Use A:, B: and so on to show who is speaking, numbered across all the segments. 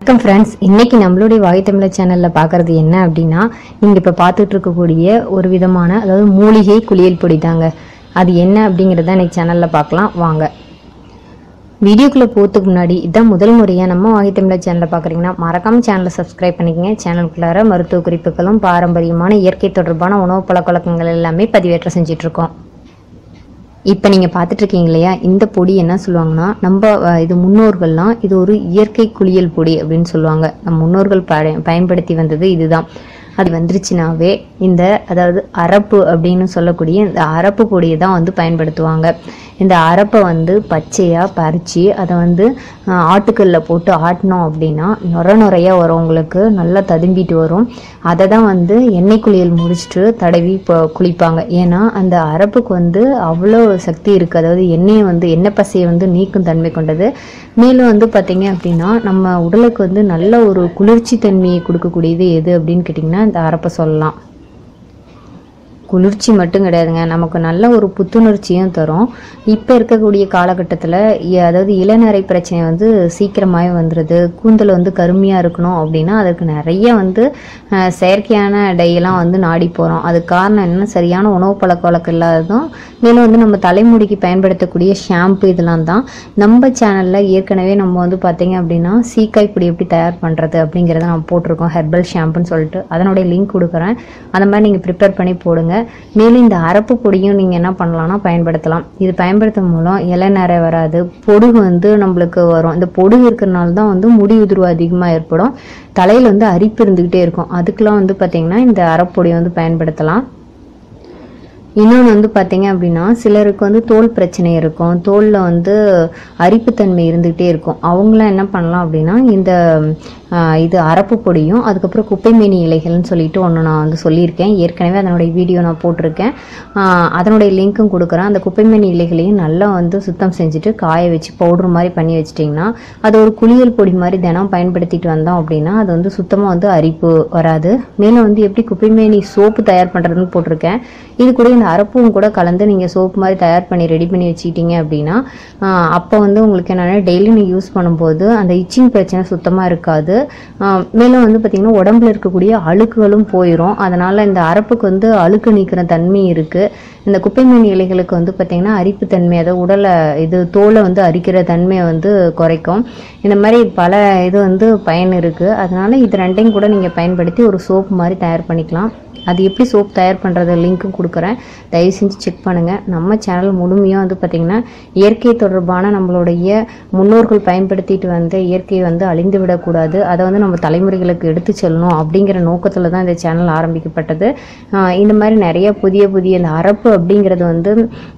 A: வணக்கம் ஃப்ரெண்ட்ஸ் இன்னைக்கு நம்மளுடைய வாய் தமிழர் சேனல்ல பார்க்கறது என்ன அப்படின்னா நீங்க இப்ப பார்த்துட்டு இருக்கக்கூடிய ஒரு விதமான அதாவது மூலிகை குளியல் பொடி தாங்க அது என்ன அப்படிங்கறத இன்னைக்கு சேனல்ல பார்க்கலாம் வாங்க வீடியோக்குள்ள போகிறதுக்கு முன்னாடி இதான் முதல் முறையாக நம்ம வாகை தமிழர் சேனலை பார்க்குறீங்கன்னா மறக்காம சேனலை சப்ஸ்கிரைப் பண்ணிக்கங்க சேனலுக்குள்ளார மருத்துவ குறிப்புகளும் பாரம்பரியமான இயற்கை தொடர்பான உணவு பழக்கவழக்கங்கள் எல்லாமே பதிவேற்றம் செஞ்சுட்டு இருக்கோம் இப்போ நீங்கள் பார்த்துட்டு இருக்கீங்க இல்லையா இந்த பொடி என்ன சொல்லுவாங்கன்னா நம்ம அஹ், இது முன்னோர்கள்லாம் இது ஒரு இயற்கை குளியல் பொடி அப்படின்னு சொல்லுவாங்க நம்ம முன்னோர்கள் பய- பயன்படுத்தி வந்தது இதுதான் அது வந்துருச்சுனாவே இந்த அதாவது அரப்பு அப்படின்னு சொல்லக்கூடிய இந்த அரப்பு பொடியை தான் வந்து பயன்படுத்துவாங்க இந்த அரப்பை வந்து பச்சையாக பறித்து அதை வந்து அஹ், ஆட்டுக்கல்ல போட்டு ஆட்டினோம் அப்படின்னா நுர நுறையாக வரும் உங்களுக்கு நல்லா ததும்பிட்டு வரும் அதை தான் வந்து எண்ணெய் குளியல் முடிச்சுட்டு தடவி இப்போ குளிப்பாங்க ஏன்னா அந்த அரப்புக்கு வந்து அவ்வளோ சக்தி இருக்குது அதாவது எண்ணெயை வந்து எண்ணெய் பசையை வந்து நீக்கும் தன்மை கொண்டது மேலும் வந்து பார்த்தீங்க அப்படின்னா நம்ம உடலுக்கு வந்து நல்ல ஒரு குளிர்ச்சி தன்மையை கொடுக்கக்கூடியது எது அப்படின்னு கேட்டிங்கன்னா இந்த அரப்பை சொல்லலாம் குளிர்ச்சி மட்டும் கிடையாதுங்க நமக்கு நல்ல ஒரு புத்துணர்ச்சியும் தரும் இப்போ இருக்கக்கூடிய காலகட்டத்தில் அதாவது இளநரை பிரச்சனை வந்து சீக்கிரமாகவே வந்துடுது கூந்தல் வந்து கருமையாக இருக்கணும் அப்படின்னா அதுக்கு நிறைய வந்து அஹ், செயற்கையான டையெல்லாம் வந்து நாடி போகிறோம் அதுக்கு காரணம் என்ன சரியான உணவு பழக்க வழக்கம் இல்லாததும் மேலும் வந்து நம்ம தலைமுடிக்கு பயன்படுத்தக்கூடிய ஷாம்பு இதெல்லாம் தான் நம்ம சேனலில் ஏற்கனவே நம்ம வந்து பார்த்தீங்க அப்படின்னா சீக்காய் பொடி எப்படி தயார் பண்ணுறது அப்படிங்கிறத நம்ம போட்டிருக்கோம் ஹெர்பல் ஷாம்புன்னு சொல்லிட்டு அதனுடைய லிங்க் கொடுக்குறேன் அந்த மாதிரி நீங்கள் ப்ரிப்பேர் பண்ணி போடுங்க மேலும் இந்த அரப்பு பொடியும் நீங்கள் என்ன பண்ணலாம்னா பயன்படுத்தலாம் இது பயன்படுத்தும் மூலம் இலை நிறைய வராது பொடுகு வந்து நம்மளுக்கு வரும் இந்த பொடுகு இருக்கிறனால தான் வந்து முடி உதிர்வு அதிகமாக ஏற்படும் தலையில் வந்து அரிப்பு இருந்துக்கிட்டே இருக்கும் அதுக்கெலாம் வந்து பார்த்திங்கன்னா இந்த அரப்பொடியை வந்து பயன்படுத்தலாம் இன்னொன்று வந்து பார்த்தீங்க அப்படின்னா சிலருக்கு வந்து தோல் பிரச்சனை இருக்கும் தோலில் வந்து அரிப்புத்தன்மை இருந்துகிட்டே இருக்கும் அவங்களாம் என்ன பண்ணலாம் அப்படின்னா இந்த ஆஹ், இது அரப்பு பொடியும் அதுக்கப்புறம் குப்பைமேனி இலைகள்னு சொல்லிட்டு ஒன்று நான் வந்து சொல்லியிருக்கேன் ஏற்கனவே அதனுடைய வீடியோ நான் போட்டிருக்கேன் ஆஹ், அதனுடைய லிங்க்கும் கொடுக்குறேன் அந்த குப்பைமேனி இலைகளையும் நல்லா வந்து சுத்தம் செஞ்சுட்டு காய வச்சு பவுடர் மாதிரி பண்ணி வச்சிட்டிங்கன்னா அது ஒரு குளியல் பொடி மாதிரி தினம் பயன்படுத்திட்டு வந்தோம் அப்படின்னா அது வந்து சுத்தமாக வந்து அரிப்பு வராது மேலும் வந்து எப்படி குப்பைமேனி சோப்பு தயார் பண்ணுறதுன்னு போட்டிருக்கேன் இது கூட இந்த அரப்பும் கூட கலந்து நீங்கள் சோப்பு மாதிரி தயார் பண்ணி ரெடி பண்ணி வச்சுக்கிட்டீங்க அப்படின்னா ஆஹ், அப்போ வந்து உங்களுக்கு என்னென்னா டெய்லி நீங்கள் யூஸ் பண்ணும்போது அந்த இச்சிங் பிரச்சனை சுத்தமாக இருக்காது ஆஹ், மேலும் வந்து பார்த்திங்கன்னா உடம்புல இருக்கக்கூடிய அழுக்குகளும் போயிடும் அதனால் இந்த அரப்புக்கு வந்து அழுக்கு நீக்கிற தன்மை இருக்குது இந்த குப்பைமேனி இலைகளுக்கு வந்து பார்த்திங்கன்னா அரிப்பு தன்மை அதாவது உடலை இது தோலை வந்து அரிக்கிற தன்மையை வந்து குறைக்கும் இந்த மாதிரி பல இது வந்து பயன் இருக்குது அதனால் இது ரெண்டையும் கூட நீங்கள் பயன்படுத்தி ஒரு சோப்பு மாதிரி தயார் பண்ணிக்கலாம் அது எப்படி சோப் தயார் பண்ணுறது லிங்க்கும் கொடுக்குறேன் தயவு செஞ்சு செக் பண்ணுங்கள் நம்ம சேனல் முழுமையாக வந்து பார்த்திங்கன்னா இயற்கை தொடர்பான நம்மளுடைய முன்னோர்கள் பயன்படுத்திட்டு வந்த இயற்கையை வந்து அழிந்து விடக்கூடாது அதை வந்து நம்ம தலைமுறைகளுக்கு எடுத்து செல்லணும் அப்படிங்கிற நோக்கத்தில் தான் இந்த சேனல் ஆரம்பிக்கப்பட்டது ஆஹ் இந்த மாதிரி நிறைய புதிய புதிய இந்த அரப்பு அப்படிங்கிறது வந்து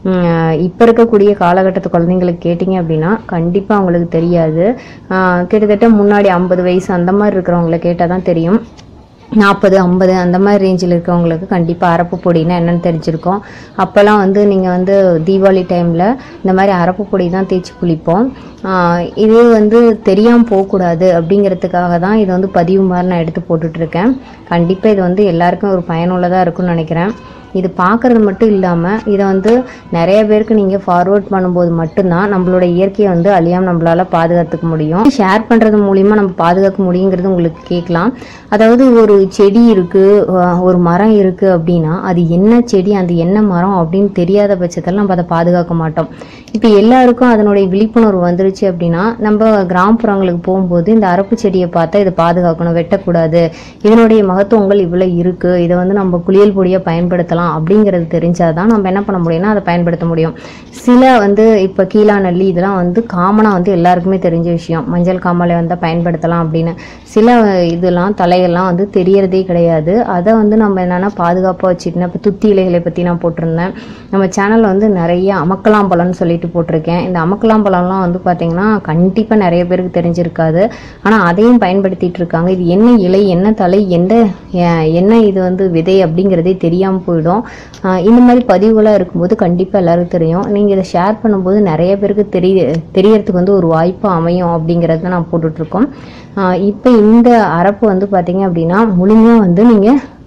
A: இப்போ இருக்கக்கூடிய காலகட்டத்து குழந்தைங்களுக்கு கேட்டிங்க அப்படின்னா கண்டிப்பாக அவங்களுக்கு தெரியாது ஆஹ் கிட்டத்தட்ட முன்னாடி ஐம்பது வயசு அந்த மாதிரி இருக்கிறவங்கள கேட்டால் தான் தெரியும் நாற்பது ஐம்பது அந்த மாதிரி ரேஞ்சில் இருக்கவங்களுக்கு கண்டிப்பாக அரப்பு பொடினா என்னன்னு தெரிஞ்சிருக்கும் அப்போல்லாம் வந்து நீங்கள் வந்து தீபாவளி டைமில் இந்த மாதிரி அரப்பு பொடி தான் தேய்ச்சி குளிப்போம் ஆஹ் இது வந்து தெரியாமல் போகக்கூடாது அப்படிங்கிறதுக்காக தான் இது வந்து பதிவு மாதிரி நான் எடுத்து போட்டுட்ருக்கேன் கண்டிப்பாக இது வந்து எல்லாருக்கும் ஒரு பயனுள்ளதாக இருக்கும்னு நினைக்கிறேன் இது பார்க்குறது மட்டும் இல்லாமல் இதை வந்து நிறைய பேருக்கு நீங்கள் ஃபார்வர்ட் பண்ணும்போது மட்டும்தான் நம்மளோட இயற்கையை வந்து அழியாமல் நம்மளால் பாதுகாத்துக்க முடியும் ஷேர் பண்ணுறது மூலிமா நம்ம பாதுகாக்க முடியுங்கிறது உங்களுக்கு கேட்கலாம் அதாவது ஒரு செடி இருக்குது ஒரு மரம் இருக்குது அப்படின்னா அது என்ன செடி அந்த என்ன மரம் அப்படின்னு தெரியாத பட்சத்தில் நம்ம அதை பாதுகாக்க மாட்டோம் இப்போ எல்லாருக்கும் அதனுடைய விழிப்புணர்வு வந்துருச்சு அப்படின்னா நம்ம கிராமப்புறங்களுக்கு போகும்போது இந்த அரப்பு செடியை பார்த்தா இதை பாதுகாக்கணும் வெட்டக்கூடாது இதனுடைய மகத்துவங்கள் இவ்வளோ இருக்குது இதை வந்து நம்ம குளியல் பொடியாக பயன்படுத்தலாம் அப்படிங்கிறது தெரிஞ்சாதான் நம்ம என்ன பண்ண முடியும்னா அதை பயன்படுத்த முடியும் சில வந்து இப்போ கீழா நல்லி இதெல்லாம் வந்து காமனாக வந்து எல்லாருக்குமே தெரிஞ்ச விஷயம் மஞ்சள் காமாலை வந்தால் பயன்படுத்தலாம் அப்படின்னு சில இதெல்லாம் தலையெல்லாம் வந்து தெரியறதே கிடையாது அதை வந்து நம்ம என்னென்னா பாதுகாப்பாக வச்சுக்கணும் இப்போ துத்தி இலைகளை பற்றி நான் போட்டிருந்தேன் நம்ம சேனலில் வந்து நிறைய அமக்கலாம்பழம்னு சொல்லிட்டு போட்டிருக்கேன் இந்த அமக்கலாம்பழம்லாம் வந்து பார்த்திங்கன்னா கண்டிப்பாக நிறைய பேருக்கு தெரிஞ்சிருக்காது ஆனால் அதையும் பயன்படுத்திட்டு இருக்காங்க இது என்ன இலை என்ன தலை எந்த அஹ், என்ன இது வந்து விதை அப்படிங்கிறதே தெரியாமல் போயிடும் ஆஹ் இந்த மாதிரி பதிவுகளாக இருக்கும்போது கண்டிப்பாக எல்லாருக்கும் தெரியும் நீங்கள் இதை ஷேர் பண்ணும்போது நிறைய பேருக்கு தெரிய தெரியறதுக்கு வந்து ஒரு வாய்ப்பு அமையும் அப்படிங்கிறத தான் நான் போட்டுட்ருக்கோம் இப்போ இந்த அரப்பு வந்து பார்த்தீங்க அப்படின்னா முழுமையாக வந்து நீங்கள்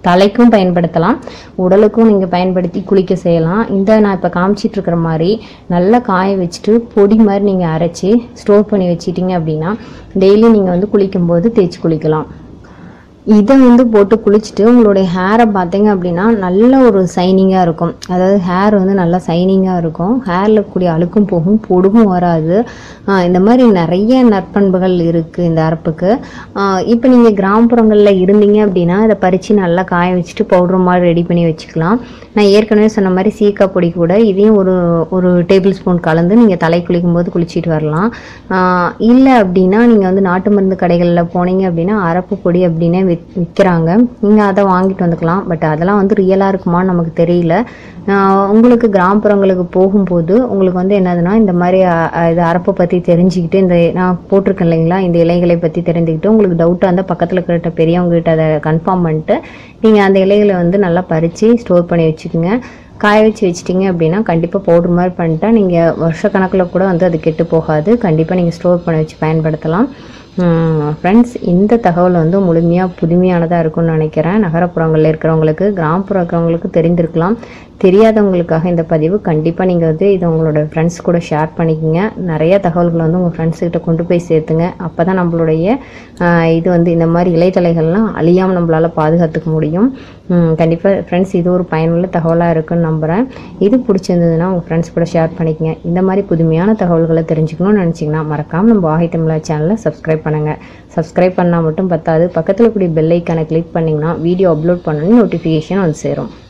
A: தலைக்கும் பயன்படுத்தலாம் உடலுக்கும் நீங்கள் பயன்படுத்தி குளிக்க செய்யலாம் இந்த நான் இப்போ காமிச்சிட்டு இருக்கிற மாதிரி நல்லா காய வச்சுட்டு பொடி மாதிரி நீங்கள் அரைச்சி ஸ்டோர் பண்ணி வச்சிட்டிங்க அப்படின்னா டெய்லி நீங்கள் வந்து குளிக்கும்போது தேய்ச்சி குளிக்கலாம் இதை வந்து போட்டு குளிச்சுட்டு உங்களுடைய ஹேரை பார்த்தீங்க அப்படின்னா நல்ல ஒரு சைனிங்காக இருக்கும் அதாவது ஹேர் வந்து நல்லா சைனிங்காக இருக்கும் ஹேரில் கூடிய அழுக்கும் போகும் பொடுகும் வராது ஆஹ் இந்த மாதிரி நிறைய நற்பண்புகள் இருக்குது இந்த அரப்புக்கு இப்போ நீங்கள் கிராமப்புறங்களில் இருந்தீங்க அப்படின்னா இதை பறித்து நல்லா காய வச்சுட்டு பவுடர் மாதிரி ரெடி பண்ணி வச்சுக்கலாம் நான் ஏற்கனவே சொன்ன மாதிரி சீக்கா பொடி கூட இதையும் ஒரு ஒரு டேபிள் ஸ்பூன் கலந்து நீங்கள் தலை குளிக்கும் போது குளிச்சிட்டு வரலாம் இல்லை அப்படின்னா நீங்கள் வந்து நாட்டு மருந்து கடைகளில் போனீங்க அப்படின்னா அரப்பு பொடி அப்படின்னே வித் விற்கிறாங்க நீங்கள் அதை வாங்கிட்டு வந்துக்கலாம் பட் அதெல்லாம் வந்து ரியலாக இருக்குமான்னு நமக்கு தெரியல ஆஹ் உங்களுக்கு கிராமப்புறங்களுக்கு போகும்போது உங்களுக்கு வந்து என்னதுன்னா இந்த மாதிரி அஹ், அஹ், இது அரப்பை பற்றி தெரிஞ்சுக்கிட்டு இந்த நான் போட்டிருக்கேன் இல்லைங்களா இந்த இலைகளை பற்றி தெரிஞ்சுக்கிட்டு உங்களுக்கு டவுட்டாக இருந்தால் பக்கத்தில் கிட்ட பெரியவங்க கிட்ட அதை கன்ஃபார்ம் பண்ணிட்டு நீங்கள் அந்த இலைகளை வந்து நல்லா பறித்து ஸ்டோர் பண்ணி வச்சுக்கோங்க காய வச்சு வச்சிட்டிங்க அப்படின்னா கண்டிப்பாக பவுடர் மாதிரி பண்ணிட்டா நீங்கள் வருஷக்கணக்கில் கூட வந்து அது கெட்டு போகாது கண்டிப்பாக நீங்கள் ஸ்டோர் பண்ணி வச்சு பயன்படுத்தலாம் ஃப்ரெண்ட்ஸ் இந்த தகவல் வந்து முழுமையாக புதுமையானதாக இருக்கும்னு நினைக்கிறேன் நகரப்புறங்களில் இருக்கிறவங்களுக்கு கிராமப்புற இருக்கிறவங்களுக்கு தெரிந்திருக்கலாம் தெரியாதவங்களுக்காக இந்த பதிவு கண்டிப்பாக நீங்கள் வந்து இதை உங்களோட ஃப்ரெண்ட்ஸ் கூட ஷேர் பண்ணிக்கோங்க நிறைய தகவல்களை வந்து உங்கள் ஃப்ரெண்ட்ஸ்கிட்ட கொண்டு போய் சேர்த்துங்க அப்போ தான் நம்மளுடைய ஆஹ், இது வந்து இந்த மாதிரி இலைத்தலைகள்லாம் அழியாமல் நம்மளால் பாதுகாத்துக்க முடியும் கண்டிப்பாக ஃப்ரெண்ட்ஸ் இது ஒரு பயனுள்ள தகவலாக இருக்குன்னு நம்புகிறேன் இது பிடிச்சிருந்ததுன்னா உங்கள் ஃப்ரெண்ட்ஸ் கூட ஷேர் பண்ணிக்கங்க இந்த மாதிரி புதுமையான தகவல்களை தெரிஞ்சுக்கணும்னு நினச்சிங்கன்னா மறக்காமல் நம்ம வாஹி தமிழா சேனலை சப்ஸ்கிரைப் பண்ணுங்கள் சப்ஸ்கிரைப் பண்ணால் மட்டும் பத்தாது பக்கத்தில் கூடிய பெல் ஐக்கானை கிளிக் பண்ணிங்கன்னா வீடியோ அப்லோட் பண்ணணும்னு நோட்டிஃபிகேஷன் வந்து சேரும்